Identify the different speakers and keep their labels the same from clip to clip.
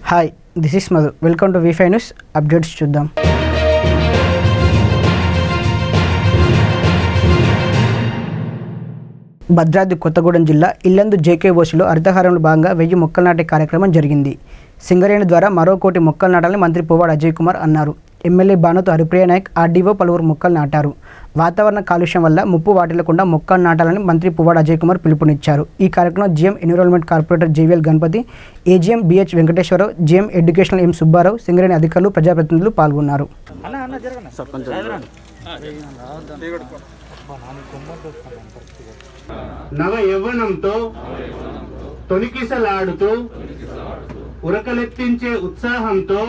Speaker 1: Hi this is Madhu welcome to వీఫై news updates చూద్దాం భద్రాద్రి కొత్తగూడెం జిల్లా ఇల్లందు జేకే ఓసిలో హరితహారంలో భాగంగా వెయ్యి మొక్కలు నాటే కార్యక్రమం జరిగింది సింగరేణి ద్వారా మరో కోటి మొక్కలు నాటాలని మంత్రి పువ్వాడ అజయ్ కుమార్ అన్నారు ఎమ్మెల్యే బానుతో హరిప్రియ నాయక్ ఆర్డీఓ పలువురు మొక్కలు నాటారు వాతావరణ కాలుష్యం వల్ల ముప్పు వాటిల్లకుండా మొక్కలు నాటాలని మంత్రి పువ్వాడ అజయ్ కుమార్ పిలుపునిచ్చారు ఈ కార్యక్రమంలో GM environment corporator JVL Ganapathi AGM BH Venkateswararao GM educational M Subbarao Singareni అధికారులు ప్రజాప్రతినిధులు పాల్గొన్నారు
Speaker 2: నవ యవ్వనంతో తొణికిసలాడుతూ ఉరకలెత్తించే ఉత్సాహంతో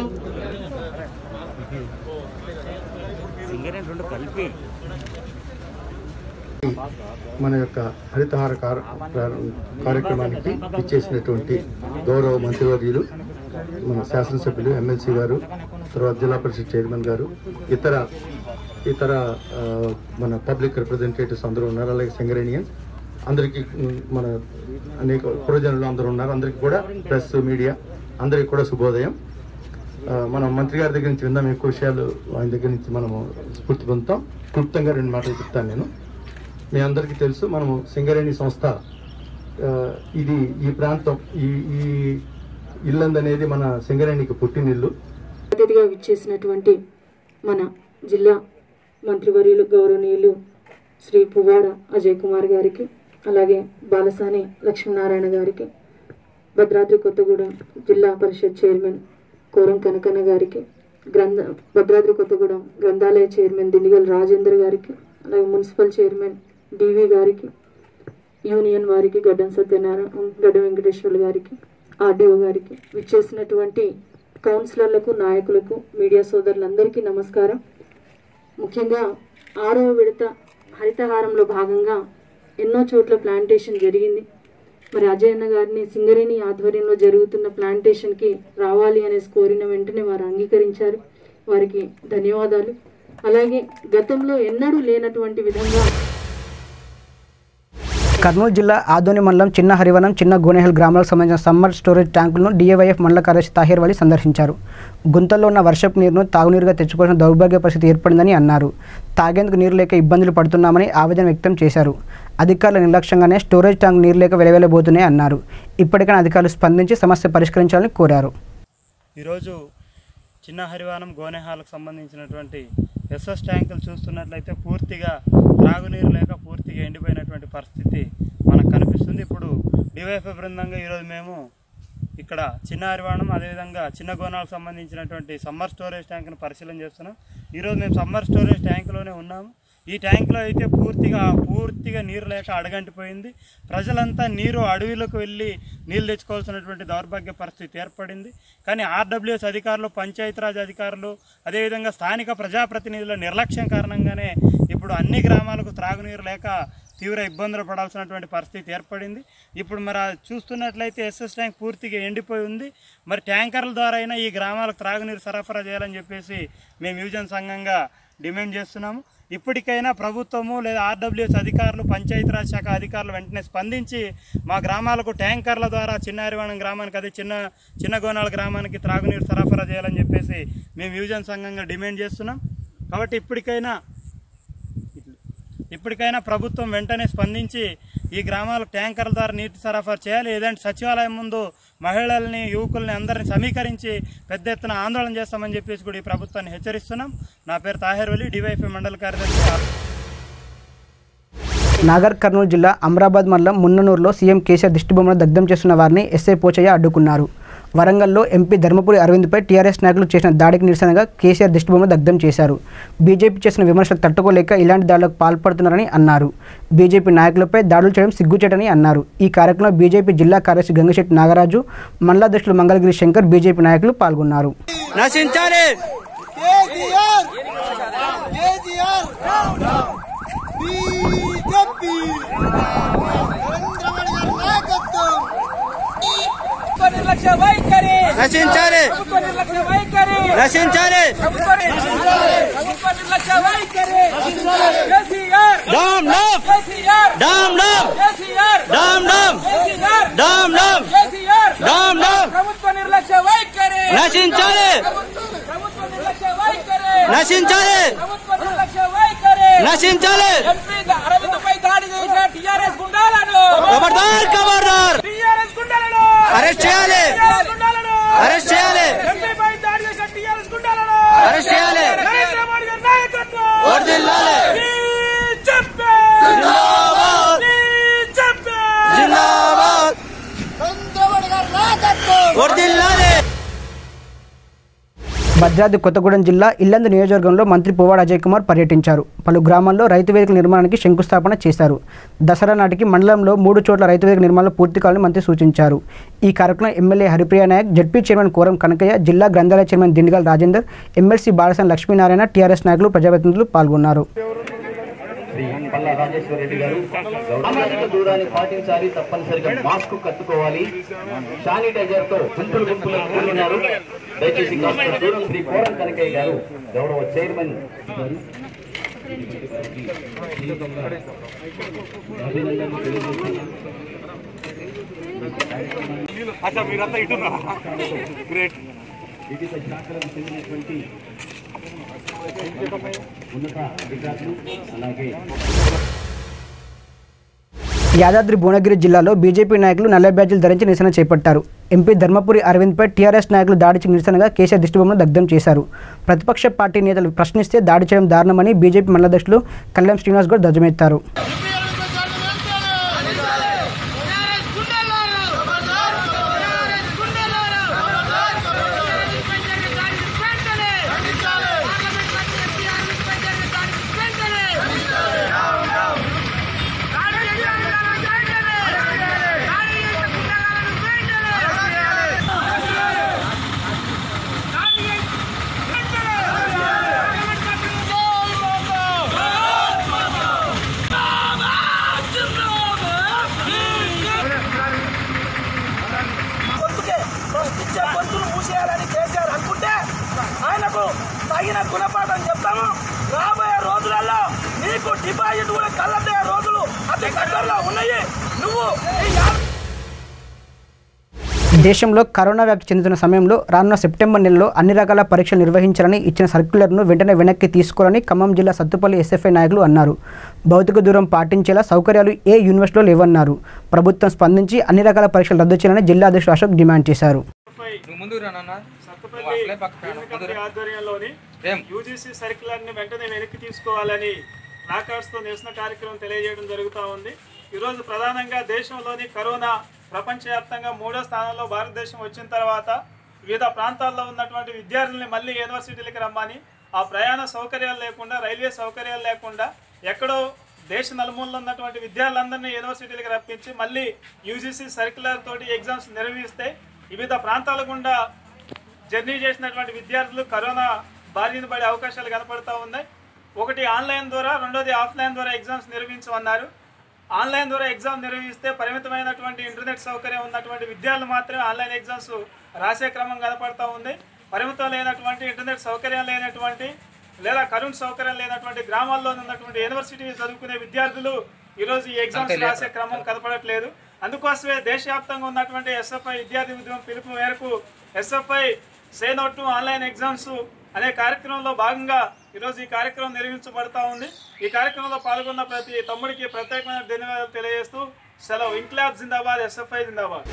Speaker 3: మన యొక్క హరితహార కార- కార్యక్రమానికి ఇచ్చేసినటువంటి గౌరవ మంత్రివర్యులు మన శాసనసభ్యులు ఎమ్మెల్సీ గారు తర్వాత జిల్లా పరిషత్ చైర్మన్ గారు ఇతర ఇతర ఆ, మన పబ్లిక్ రిప్రజెంటేటివ్స్ అందరూ ఉన్నారు అలాగే సింగరేణియన్స్ అందరికీ ఉమ్, మన అనేక పురజనులు అందరూ ఉన్నారు అందరికీ కూడా ప్రెస్ మీడియా అందరికీ కూడా శుభోదయం ఆ, మనం మంత్రి గారి దగ్గర నుంచి విందాం ఎక్కువ విషయాలు ఆయన దగ్గర నుంచి మనము స్ఫూర్తి పొందుతాం క్లుప్తంగా రెండు మాటలు చెప్తాను నేను మీ అందరికీ తెలుసు మనము సింగరేణి సంస్థ ఆ, ఇది ఈ ప్రాంతం ఈ ఈ ఇల్లందు అనేది మన సింగరేణికి పుట్టినిల్లు
Speaker 4: అతిథిగా విచ్చేసినటువంటి మన జిల్లా మంత్రివర్యులు గౌరవనీయులు శ్రీ పువ్వాడ అజయ్ కుమార్ గారికి అలాగే బాలసాని లక్ష్మీనారాయణ గారికి భద్రాద్రి కొత్తగూడెం జిల్లా పరిషత్ చైర్మన్ కోరం కనకన్న గారికి గ్రంథ భద్రాద్రి కొత్తగూడెం గ్రంథాలయ చైర్మన్ దిండిగల్ రాజేందర్ గారికి అలాగే మున్సిపల్ చైర్మన్ డివి గారికి యూనియన్ వారికి గడ్డం సత్యనారాయణ గడ్డం వెంకటేశ్వర్లు గారికి ఆర్డీఓ గారికి విచ్చేసినటువంటి కౌన్సిలర్లకు నాయకులకు మీడియా సోదరులందరికీ నమస్కారం ముఖ్యంగా ఆరవ విడత హరితహారంలో భాగంగా ఎన్నో చోట్ల ప్లాంటేషన్ జరిగింది మరి అజయ్ అన్న గారిని సింగరేణి ఆధ్వర్యంలో జరుగుతున్న ప్లాంటేషన్కి రావాలి అనేసి కోరిన వెంటనే వారు అంగీకరించారు వారికి ధన్యవాదాలు అలాగే గతంలో ఎన్నడూ లేనటువంటి విధంగా
Speaker 1: కర్నూలు జిల్లా ఆదోని మండలం చిన్న హరివనం చిన్న గోనెహల్ గ్రామాలకు సంబంధించిన సమ్మర్ స్టోరేజ్ ట్యాంకులను డీఏవైఎఫ్ మండల కార్యదర్శి తాహిర్ వలి సందర్శించారు గుంతల్లో ఉన్న వర్షపు నీరును తాగునీరుగా తెచ్చుకోవాల్సిన దౌర్భాగ్య పరిస్థితి ఏర్పడిందని అన్నారు తాగేందుకు నీరు లేక ఇబ్బందులు పడుతున్నామని ఆవేదన వ్యక్తం చేశారు అధికారుల నిర్లక్ష్యంగానే స్టోరేజ్ ట్యాంక్ నీరు లేక వెలవెలబోతున్నాయి అన్నారు ఇప్పటికైనా అధికారులు స్పందించి సమస్య పరిష్కరించాలని కోరారు
Speaker 5: ఈరోజు చిన్న హరివానం గోనెహాలకు సంబంధించినటువంటి ఎస్ఎస్ ట్యాంకులు చూస్తున్నట్లయితే పూర్తిగా త్రాగునీరు లేక పూర్తిగా ఎండిపోయినటువంటి పరిస్థితి మనకు కనిపిస్తుంది ఇప్పుడు డివైఎఫ్ఐ బృందంగా ఈరోజు మేము ఇక్కడ చిన్న హరివాణం అదేవిధంగా చిన్న గోనాలకు సంబంధించినటువంటి సమ్మర్ స్టోరేజ్ ట్యాంక్ను పరిశీలన చేస్తున్నాం ఈరోజు మేము సమ్మర్ స్టోరేజ్ ట్యాంకులోనే ఉన్నాము ఈ ట్యాంకులో అయితే పూర్తిగా పూర్తిగా నీరు లేక అడగంటిపోయింది ప్రజలంతా నీరు అడవిలోకి వెళ్ళి నీళ్ళు తెచ్చుకోవాల్సినటువంటి దౌర్భాగ్య పరిస్థితి ఏర్పడింది కానీ ఆర్డబ్ల్యూఎస్ అధికారులు పంచాయతీరాజ్ అధికారులు అదేవిధంగా స్థానిక ప్రజాప్రతినిధుల నిర్లక్ష్యం కారణంగానే ఇప్పుడు అన్ని గ్రామాలకు త్రాగునీరు లేక తీవ్ర ఇబ్బందులు పడాల్సినటువంటి పరిస్థితి ఏర్పడింది ఇప్పుడు మరి ఆ చూస్తున్నట్లయితే ఎస్ఎస్ ట్యాంక్ పూర్తిగా ఎండిపోయి ఉంది మరి ట్యాంకర్ల ద్వారా అయినా ఈ గ్రామాలకు త్రాగునీరు సరఫరా చేయాలని చెప్పేసి మేము యువజన సంఘంగా డిమాండ్ చేస్తున్నాము ఇప్పటికైనా ప్రభుత్వము లేదా ఆర్డబ్ల్యూఎస్ అధికారులు పంచాయతీరాజ్ శాఖ అధికారులు వెంటనే స్పందించి మా గ్రామాలకు ట్యాంకర్ల ద్వారా చిన్న హరివాణం గ్రామానికి అదే చిన్న చిన్న గోనాల గ్రామానికి త్రాగునీరు సరఫరా చేయాలని చెప్పేసి మేము యువజన సంఘంగా డిమాండ్ చేస్తున్నాం కాబట్టి ఇప్పటికైనా ఇప్పటికైనా ప్రభుత్వం వెంటనే స్పందించి ఈ గ్రామాలకు ట్యాంకర్ల ద్వారా నీటి సరఫరా చేయాలి లేదంటే సచివాలయం ముందు మహిళల్ని యువకుల్ని అందరిని సమీకరించి పెద్ద ఎత్తున ఆందోళన చేస్తామని చెప్పేసి కూడా ఈ ప్రభుత్వాన్ని హెచ్చరిస్తున్నాం నా పేరు తాహేర్ వలి డివైఎఫ్ఐ మండల కార్యదర్శి
Speaker 1: నాగర్ కర్నూలు జిల్లా అమరాబాద్ మండలం మున్ననూరులో సీఎం కేసీఆర్ దిష్టిబొమ్మను దగ్ధం చేస్తున్న వారిని ఎస్ఐ పోచయ్య అడ్డుకున్నారు వరంగల్లో ఎంపీ ధర్మపురి అరవింద్పై టీఆర్ఎస్ నాయకులు చేసిన దాడికి నిరసనగా కేసీఆర్ దిష్టిబొమ్మను దగ్ధం చేశారు బీజేపీ చేసిన విమర్శలు తట్టుకోలేక ఇలాంటి దాడులకు పాల్పడుతున్నారని అన్నారు బీజేపీ నాయకులపై దాడులు చేయడం సిగ్గుచేటని అన్నారు ఈ కార్యక్రమంలో బీజేపీ జిల్లా కార్యదర్శి గంగశెట్టి నాగరాజు మండలాధ్యక్షులు మంగళగిరి శంకర్ బీజేపీ నాయకులు పాల్గొన్నారు
Speaker 5: నశించాలి
Speaker 6: KCR KCR BJP Narendra Modi గారి నాయకత్వం నిర్లక్ష్య వైఖరి
Speaker 7: నశించాలి
Speaker 6: ప్రభుత్వ నిర్లక్ష్య వైఖరి
Speaker 7: నశించాలి
Speaker 6: ప్రభుత్వ ప్రభుత్వ నిర్లక్ష్య వైఖరి KCR
Speaker 7: down down
Speaker 6: KCR
Speaker 7: down down
Speaker 6: KCR
Speaker 7: down down
Speaker 6: KCR
Speaker 7: down down
Speaker 6: KCR
Speaker 7: down down
Speaker 6: ప్రభుత్వ నిర్లక్ష్య వైఖరి
Speaker 7: నశించాలి
Speaker 6: ప్రభుత్వ నిర్లక్ష్య వైఖరి
Speaker 7: నశించాలి
Speaker 6: ప్రభుత్వ నిర్లక్ష్య వైఖరి
Speaker 7: నశించాలి
Speaker 6: ఎంపీ అరవింద్ పై దాడి చేసిన టీఆర్ఎస్ గుండాలను
Speaker 7: ఖబర్దార్ ఖబర్దార్
Speaker 6: టీఆర్ఎస్ గుండాలను
Speaker 7: అరెస్ట్ చేయాలి
Speaker 6: టీఆర్ఎస్ గుండాలను
Speaker 7: అరెస్ట్ చేయాలి
Speaker 6: ఎంపీ పై దాడి చేసిన టీఆర్ఎస్ గుండాలను
Speaker 7: అరెస్ట్ చేయాలి
Speaker 6: నరేంద్ర మోడీ గారి నాయకత్వం
Speaker 7: వర్ధిల్లాలి
Speaker 6: బీజేపీ
Speaker 7: జిందాబాద్
Speaker 6: బీజేపీ
Speaker 7: జిందాబాద్ వర్ధిల్లాలి
Speaker 1: భద్రాద్రి కొత్తగూడెం జిల్లా ఇల్లందు నియోజకవర్గంలో మంత్రి పువ్వాడ అజయ్ కుమార్ పర్యటించారు పలు గ్రామాల్లో రైతు వేదిక నిర్మాణానికి శంకుస్థాపన చేశారు దసరా నాటికి మండలంలో మూడు చోట్ల రైతు వేదిక నిర్మాణం పూర్తి కావాలని మంత్రి సూచించారు ఈ కార్యక్రమం MLA Haripriya Nayak ZP chairman Koram Kanakaiah జిల్లా గ్రంథాలయ chairman Dindigal Rajender MLC Balasani Lakshminarayana TRS నాయకులు ప్రజాప్రతినిధులు పాల్గొన్నారు
Speaker 8: శ్రీ పల్లా రాజేశ్వర రెడ్డి గారు సామాజిక దూరాన్ని పాటించాలి తప్పనిసరిగా మాస్క్ కట్టుకోవాలి శానిటైజర్ తో గుంపులు గుంపులు కూడున్నారు దయచేసి కాస్త దూరం శ్రీ కోరం కనకయ్య గారు గౌరవ చైర్మన్ గారు అభినందనలు తెలియజేస్తున్నాను. వివిధ శాఖలకు చెందినటువంటి ఉన్నత అధికారులు అలాగే
Speaker 1: యాదాద్రి భువనగిరి జిల్లాలో బీజేపీ నాయకులు నల్ల బ్యాడ్జీలు ధరించి నిరసన చేపట్టారు ఎంపీ ధర్మపురి అరవింద్పై టీఆర్ఎస్ నాయకులు దాడికి నిరసనగా కేసీఆర్ దిష్టిబొమ్మను దగ్ధం చేశారు ప్రతిపక్ష పార్టీ నేతలు ప్రశ్నిస్తే దాడి చేయడం దారుణమని బీజేపీ మండలాధ్యక్షులు కళ్యాణ్ శ్రీనివాస్ గౌడ్ ధ్వజమెత్తారు
Speaker 6: గొంతుకే ప్రశ్నించే గొంతులు మూసేయాలని కేసీఆర్ అనుకుంటే ఆయనకు తగిన గుణపాఠం చెప్తాము రాబోయే రోజులలో నీకు డిపాజిట్ కూడా కళ్ళదే రోజులు అతి దగ్గరలో ఉన్నాయి నువ్వు ఈ యా-
Speaker 1: దేశంలో కరోనా వ్యాప్తి చెందుతున్న సమయంలో రానున్న సెప్టెంబర్ నెలలో అన్ని రకాల పరీక్షలు నిర్వహించాలని ఇచ్చిన సర్క్యులర్ను వెంటనే వెనక్కి తీసుకోవాలని ఖమ్మం జిల్లా సత్తుపల్లి ఎస్ఎఫ్ఐ నాయకులు అన్నారు భౌతిక దూరం పాటించేలా సౌకర్యాలు ఏ యూనివర్సిటీలో లేవన్నారు ప్రభుత్వం స్పందించి అన్ని రకాల పరీక్షలు రద్దు చేయాలని జిల్లా అధ్యక్షుడు అశోక్ డిమాండ్ చేశారు
Speaker 5: కమిటీ ఆధ్వర్యంలోని యూజీసీ సర్క్యులర్ ని వెంటనే వెనక్కి తీసుకోవాలని ప్లాకార్డ్స్ తో నిరసన కార్యక్రమం తెలియజేయడం జరుగుతూ ఉంది ఈరోజు ప్రధానంగా దేశంలోని కరోనా ప్రపంచవ్యాప్తంగా మూడో స్థానంలో భారతదేశం వచ్చిన తర్వాత వివిధ ప్రాంతాల్లో ఉన్నటువంటి విద్యార్థుల్ని మళ్ళీ యూనివర్సిటీలకు రమ్మని ఆ ప్రయాణ సౌకర్యాలు లేకుండా రైల్వే సౌకర్యాలు లేకుండా ఎక్కడో దేశ నలుమూలలో ఉన్నటువంటి విద్యార్థులందరినీ యూనివర్సిటీలకు రప్పించి మళ్ళీ యూజీసీ సర్క్యులర్ తోటి ఎగ్జామ్స్ నిర్వహిస్తే వివిధ ప్రాంతాల గుండా జర్నీ చేసినటువంటి విద్యార్థులు కరోనా బారిన పడే అవకాశాలు కనపడుతూ ఉన్నాయి ఒకటి ఆన్లైన్ ద్వారా రెండోది ఆఫ్లైన్ ద్వారా ఎగ్జామ్స్ నిర్వహించమన్నారు ఆన్లైన్ ద్వారా ఎగ్జామ్ నిర్వహిస్తే పరిమితమైనటువంటి ఇంటర్నెట్ సౌకర్యం ఉన్నటువంటి విద్యార్థులు మాత్రమే ఆన్లైన్ ఎగ్జామ్స్ రాసే క్రమం కనపడుతూ ఉంది పరిమితం లేనటువంటి ఇంటర్నెట్ సౌకర్యం లేనటువంటి లేదా కరెంట్ సౌకర్యం లేనటువంటి గ్రామాల్లో ఉన్నటువంటి యూనివర్సిటీ చదువుకునే విద్యార్థులు ఈరోజు ఈ ఎగ్జామ్స్ రాసే క్రమం కనపడట్లేదు అందుకోసమే దేశవ్యాప్తంగా ఉన్నటువంటి ఎస్ఎఫ్ఐ విద్యార్థి ఉద్యమం పిలుపు మేరకు SFI say no to online exams అనే కార్యక్రమంలో భాగంగా ఈరోజు ఈ కార్యక్రమం నిర్వహించబడతా ఉంది ఈ కార్యక్రమంలో పాల్గొన్న ప్రతి తమ్ముడికి ప్రత్యేకమైన ధన్యవాదాలు తెలియజేస్తూ సెలవు ఇంక్లాబ్ జిందాబాద్ ఎస్ఎఫ్ఐ జిందాబాద్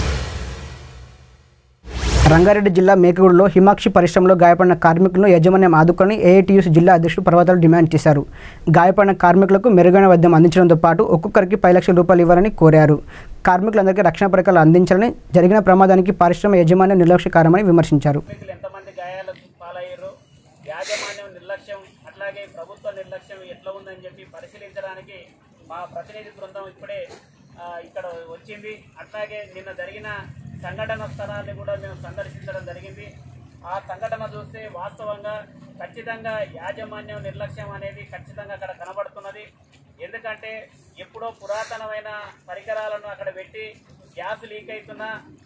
Speaker 1: రంగారెడ్డి జిల్లా మేకగూడలో హిమాక్షి పరిశ్రమలో గాయపడిన కార్మికులను యాజమాన్యం ఆదుకొని ఏఐటీయూసీ జిల్లా అధ్యక్షుడు పర్వతాలు డిమాండ్ చేశారు గాయపడిన కార్మికులకు మెరుగైన వైద్యం అందించడంతో పాటు ఒక్కొక్కరికి పది లక్షల రూపాయలు ఇవ్వాలని కోరారు కార్మికులందరికీ రక్షణ పరికరాలు అందించాలని జరిగిన ప్రమాదానికి పరిశ్రమ యాజమాన్యం నిర్లక్ష్యకారమని విమర్శించారు
Speaker 9: కార్మికులు ఎంతమంది గాయాలకు పాలయ్యారు యాజమాన్యం నిర్లక్ష్యం అట్లాగే ప్రభుత్వ నిర్లక్ష్యం ఎట్లా ఉందని చెప్పి పరిశీలించడానికి మా ప్రతినిధి బృందం ఇప్పుడే ఆ, ఇక్కడ వచ్చింది అట్లాగే నిన్న జరిగిన సంఘటన స్థలాన్ని కూడా మేము సందర్శించడం జరిగింది ఆ సంఘటన చూస్తే వాస్తవంగా ఖచ్చితంగా యాజమాన్యం నిర్లక్ష్యం అనేది ఖచ్చితంగా అక్కడ కనబడుతున్నది ఎందుకంటే ఎప్పుడో పురాతనమైన పరికరాలను అక్కడ పెట్టి గ్యాస్ లీక్ అవుతున్నా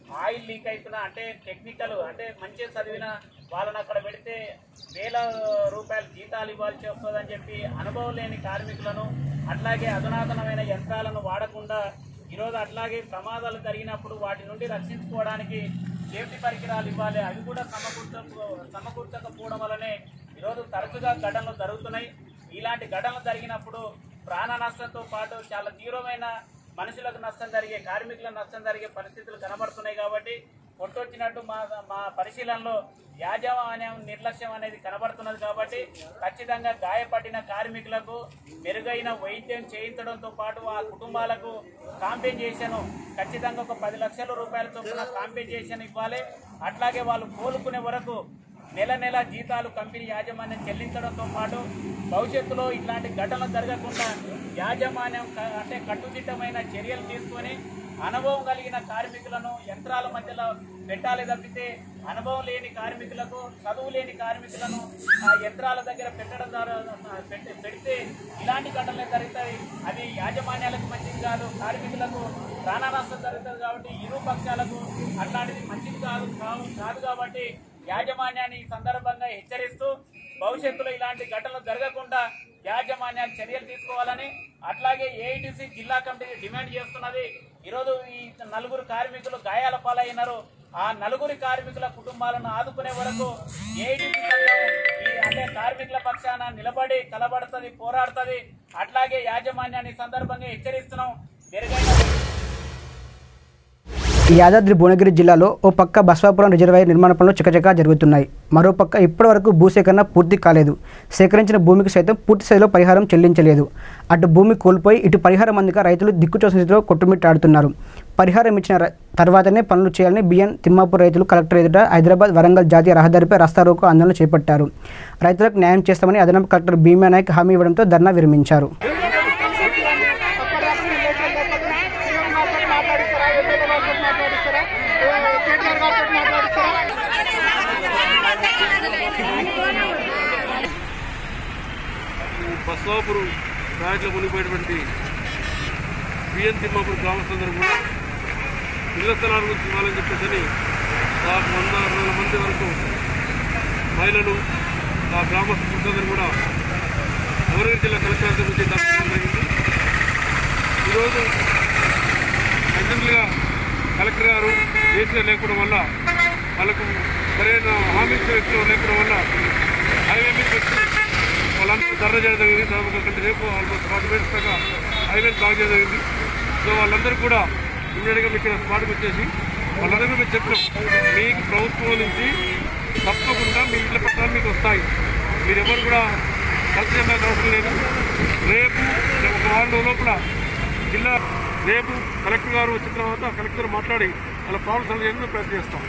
Speaker 9: ఆయిల్ లీక్ అవుతున్నా అంటే టెక్నికల్ అంటే మంచిగా చదివిన వాళ్ళని అక్కడ పెడితే వేల రూపాయల జీతాలు ఇవ్వాల్సి వస్తుందని చెప్పి అనుభవం లేని కార్మికులను అట్లాగే అధునాతనమైన యంత్రాలను వాడకుండా ఈరోజు అట్లాగే ప్రమాదాలు జరిగినప్పుడు వాటి నుండి రక్షించుకోవడానికి సేఫ్టీ పరికరాలు ఇవ్వాలి అవి కూడా సమకూర్చ సమకూర్చకపోవడం వల్లనే ఈరోజు తరచుగా ఘటనలు జరుగుతున్నాయి ఇలాంటి ఘటనలు జరిగినప్పుడు ప్రాణ నష్టంతో పాటు చాలా తీవ్రమైన మనుషులకు నష్టం జరిగే కార్మికులకు నష్టం జరిగే పరిస్థితులు కనబడుతున్నాయి కాబట్టి కొట్టొచ్చినట్టు మా మా పరిశీలనలో యాజమాన్యం నిర్లక్ష్యం అనేది కనబడుతున్నది కాబట్టి ఖచ్చితంగా గాయపడిన కార్మికులకు మెరుగైన వైద్యం చేయించడంతో పాటు ఆ కుటుంబాలకు కాంపెన్సేషన్ ఖచ్చితంగా ఒక పది లక్షల రూపాయల చొప్పున కాంపెన్సేషన్ ఇవ్వాలి అట్లాగే వాళ్ళు కోలుకునే వరకు నెల నెల జీతాలు కంపెనీ యాజమాన్యం చెల్లించడంతో పాటు భవిష్యత్తులో ఇట్లాంటి ఘటనలు జరగకుండా యాజమాన్యం క- అంటే కట్టుదిట్టమైన చర్యలు తీసుకొని అనుభవం కలిగిన కార్మికులను యంత్రాల మధ్యలో పెట్టాలి తప్పితే అనుభవం లేని కార్మికులకు చదువు లేని కార్మికులను ఆ యంత్రాల దగ్గర పెట్టడం ద్వారా ఆ, పెట్టి- పెడితే ఇలాంటి ఘటనలు జరుగుతాయి అది యాజమాన్యాలకు మంచిది కాదు కార్మికులకు ప్రాణ నష్టం జరుగుతుంది కాబట్టి ఇరు పక్షాలకు అట్లాంటిది మంచిది కాదు కాదు కాదు కాబట్టి యాజమాన్యాన్ని ఈ సందర్భంగా హెచ్చరిస్తూ భవిష్యత్తులో ఇలాంటి ఘటనలు జరగకుండా యాజమాన్యాలు చర్యలు తీసుకోవాలని అట్లాగే ఏఐటీసీ జిల్లా కమిటీ డిమాండ్ చేస్తున్నది ఈరోజు ఈ నలుగురు కార్మికులు గాయాల పాలైనారు ఆ నలుగురి కార్మికుల కుటుంబాలను ఆదుకునే వరకు ఏఐటీసీ సంఘం ఈ అంటే కార్మికుల పక్షాన నిలబడి కలబడుతుంది పోరాడుతుంది అట్లాగే యాజమాన్యాన్ని ఈ సందర్భంగా హెచ్చరిస్తున్నాం మెరుగైన
Speaker 1: యాదాద్రి భువనగిరి జిల్లాలో ఓ పక్క బస్వాపురం రిజర్వాయర్ నిర్మాణ పనులు చకచకా జరుగుతున్నాయి మరో పక్క ఇప్పటివరకు భూసేకరణ పూర్తి కాలేదు సేకరించిన భూమికి సైతం పూర్తి స్థాయిలో పరిహారం చెల్లించలేదు అటు భూమి కోల్పోయి ఇటు పరిహారం అందక రైతులు దిక్కుచోసిన స్థితిలో కొట్టుమిట్టాడుతున్నారు పరిహారం ఇచ్చిన ర- తర్వాతనే పనులు చేయాలని బిఎన్ తిమ్మాపూర్ రైతులు కలెక్టర్ ఎదుట హైదరాబాద్ వరంగల్ జాతీయ రహదారిపై రస్తారోకో ఆందోళన చేపట్టారు రైతులకు న్యాయం చేస్తామని అదనపు కలెక్టర్ భీమా నాయక్ హామీ ఇవ్వడంతో ధర్నా విరమించారు
Speaker 10: బస్వాపురం ప్రాజెక్టులో మునిగిపోయినటువంటి బిఎన్ తిమ్మాపురం గ్రామస్తులందరూ కూడా ఇళ్ల స్థలాల గురించి ఇవ్వాలని చెప్పేసి దాదాపు వంద రెండు వందల మంది వరకు మహిళలు ఆ గ్రామస్తులందరూ కూడా వరంగల్ జిల్లా కలెక్టర్ ఆఫీస్ నుంచి దర్శనం జరిగింది ఈరోజు అర్జెంట్గా కలెక్టర్ గారు ఏసీగా లేకపోవడం వల్ల వాళ్ళకు సరైన హామీ ఇచ్చే వ్యక్తులు లేకపోవడం వల్ల హైవే మీద వచ్చి వాళ్ళందరూ ధర్నా చేయడం జరిగింది దాదాపు ఒక గంట సేపు ఆల్మోస్ట్ ఫార్టీ మినిట్స్ దాకా హైవే బ్లాక్ చేయడం జరిగింది సో వాళ్ళందరూ కూడా ఇమ్మీడియట్గా మీకు ఇక్కడ స్పాట్కి వచ్చేసి వాళ్ళందరూ మేము చెప్పినాం మీకు ప్రభుత్వం నుంచి తప్పకుండా మీ ఇళ్ళ పట్టాలు మీకు వస్తాయి మీరు ఎవరు కూడా కలిసి చేయాల్సిన అవసరం లేదు రేపు ఒక వారం రోజుల లోపల జిల్లా రేపు కలెక్టర్ గారు వచ్చిన తర్వాత కలెక్టర్ మాట్లాడి వాళ్ళ ప్రాబ్లమ్ సాల్వ్ చేయడానికి ప్రయత్నం చేస్తాం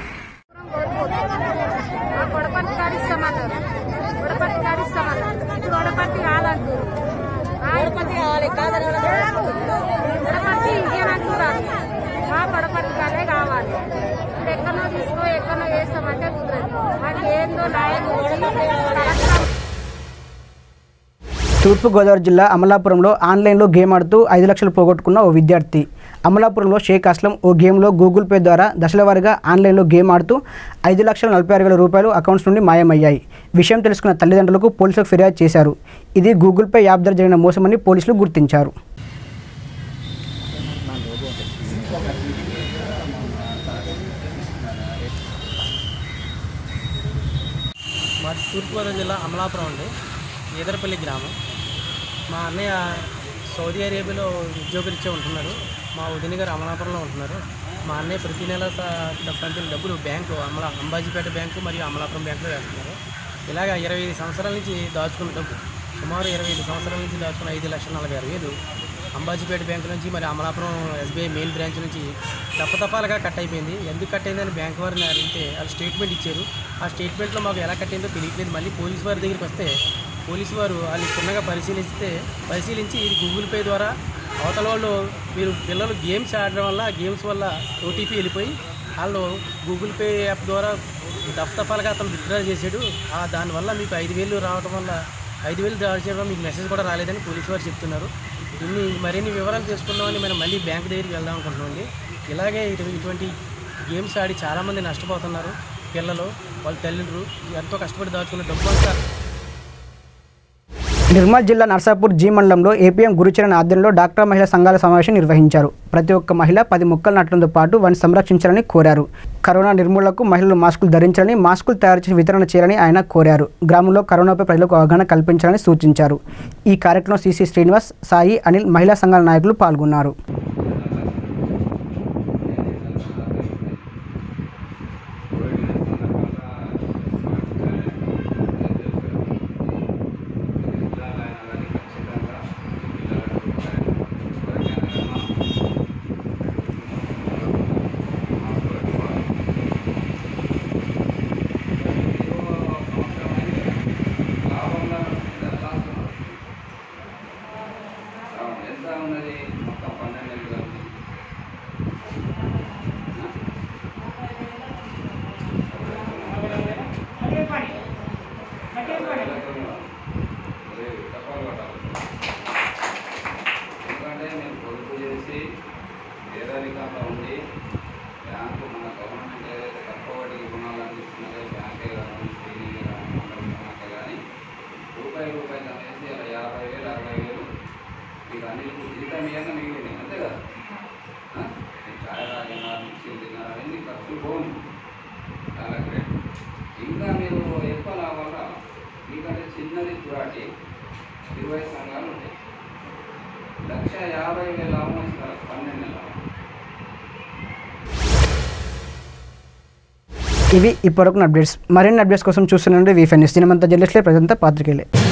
Speaker 11: గొడపట్టి కాడిస్తామన్నారు గొడపట్టి కాడిస్తామన్నారు ఇప్పుడు గొడపట్టి కాదంటారు గొడపట్టి కావాలి కాదని గొడపట్టి ఇయ్యనంటున్నారు మా గొడపట్టి కాలే కావాలి ఇప్పుడు ఎక్కడో తీసుకో ఎక్కడో వేస్తామంటే కుదరదు అది ఏందో న్యాయం కలెక్టర్
Speaker 1: తూర్పుగోదావరి జిల్లా అమలాపురంలో ఆన్లైన్లో గేమ్ ఆడుతూ ఐదు లక్షలు పోగొట్టుకున్న ఓ విద్యార్థి అమలాపురంలో షేక్ అస్లం ఓ గేమ్లో గూగుల్ పే ద్వారా దశలవారీగా ఆన్లైన్లో గేమ్ ఆడుతూ ఐదు లక్షల నలభై ఆరు వేల రూపాయలు అకౌంట్స్ నుండి మాయమయ్యాయి విషయం తెలుసుకున్న తల్లిదండ్రులకు పోలీసులకు ఫిర్యాదు చేశారు ఇది గూగుల్ పే యాప్ ద్వారా జరిగిన మోసమని పోలీసులు గుర్తించారు
Speaker 12: మాది తూర్పుగోదావరి జిల్లా అమలాపురం అండి ఈదరపల్లి గ్రామం మా అన్నయ్య సౌదీ అరేబియాలో ఉద్యోగరీత్యా ఉంటున్నారు మా వదిన గారు అమలాపురంలో ఉంటున్నారు మా అన్నయ్య ప్రతి నెల స- పంపిన డబ్బులు బ్యాంకు అమలా అంబాజీపేట బ్యాంకు మరియు అమలాపురం బ్యాంకులో వేస్తున్నారు ఇలాగ ఇరవై ఐదు సంవత్సరాల నుంచి దాచుకున్న డబ్బు సుమారు ఇరవై ఐదు సంవత్సరాల నుంచి దాచుకున్న ఐదు లక్షల నలభై ఆరు వేలు అంబాజీపేట బ్యాంకు నుంచి మరి అమలాపురం ఎస్బీఐ మెయిన్ బ్రాంచ్ నుంచి దప్పతపాలుగా కట్ అయిపోయింది ఎందుకు కట్ అయిందని బ్యాంక్ వారిని అడిగితే వాళ్ళు స్టేట్మెంట్ ఇచ్చారు ఆ స్టేట్మెంట్లో మాకు ఎలా కట్ అయిందో తెలియట్లేదు మళ్ళీ పోలీసు వారి దగ్గరికి వస్తే పోలీసు వారు వాళ్ళు చిన్నగా పరిశీలిస్తే పరిశీలించి ఇది గూగుల్ పే ద్వారా అవతల వాళ్ళు మీరు పిల్లలు గేమ్స్ ఆడడం వల్ల ఆ గేమ్స్ వల్ల ఓటీపీ వెళ్ళిపోయి వాళ్ళు గూగుల్ పే యాప్ ద్వారా దఫ్తఫాలుగా అతను విత్డ్రా చేశాడు ఆ దానివల్ల మీకు ఐదు వేలు రావడం వల్ల ఐదు వేలు డ్రా చేయడం వల్ల మీకు మెసేజ్ కూడా రాలేదని పోలీసు వారు చెప్తున్నారు ఇన్ని మరిన్ని వివరాలు తెలుసుకుందామని మనం మళ్ళీ బ్యాంక్ దగ్గరికి వెళ్దాం అనుకుంటున్నామండి ఇలాగే ఇటు- ఇటువంటి గేమ్స్ ఆడి చాలామంది నష్టపోతున్నారు పిల్లలు వాళ్ళ తల్లిదండ్రులు ఎంతో కష్టపడి దాచుకున్న డబ్బు అంతా
Speaker 1: నిర్మల్ జిల్లా నర్సాపూర్ జీ మండలంలో ఏపీఎం గురుచరణ్ ఆధ్వర్యంలో డాక్టర్ మహిళా సంఘాల సమావేశం నిర్వహించారు ప్రతి ఒక్క మహిళ పది మొక్కలు నాటడంతో పాటు వాటిని సంరక్షించాలని కోరారు కరోనా నిర్మూలనకు మహిళలు మాస్కులు ధరించాలని మాస్కులు తయారు చేసి వితరణ చేయాలని ఆయన కోరారు గ్రామంలో కరోనాపై ప్రజలకు అవగాహన కల్పించాలని సూచించారు ఈ కార్యక్రమం సిసి శ్రీనివాస్ సాయి అనిల్ మహిళా సంఘాల నాయకులు పాల్గొన్నారు
Speaker 13: ఎంత ఉన్నది మొత్తం పన్నెండు నెలలు ఉంది ఎందుకంటే మేము పొదుపు చేసి పేదరికంలో ఉండి బ్యాంకు మన గవర్నమెంట్ ఏదైతే తక్కువ వడ్డీకి రుణాలు అందిస్తున్నదో బ్యాంకే కానీ శ్రీనిధి కానీ మండల బ్యాంకే కానీ రూపాయి రూపాయి వేసి అలా యాభై వేలు అరవై వేలు మీకు అన్నిటికీ జీతం ఇవ్వగా మిగిలింది అంతే కదా ఆ? ఈ చాయ్ తాగినా మిక్సీలు తిన్నా అవన్నీ ఖర్చులు పోను చాలా గ్రేట్ ఇంకా మీరు ఎక్కువ లాభాలు రావాలి మీకంటే చిన్నది చూడాలి ఇరవై సంఘాలు ఉంటాయి లక్ష యాభై వేల లాభం ఇస్తారు పన్నెండు నెలల
Speaker 1: ఇవి ఇప్పటివరకు అప్డేట్స్ మరిన్ని అప్డేట్స్ కోసం చూస్తున్నాండి వీఫెన్ న్యూస్ దినమంతా జర్నలిస్టులే ప్రజంతా పాత్రికేయులే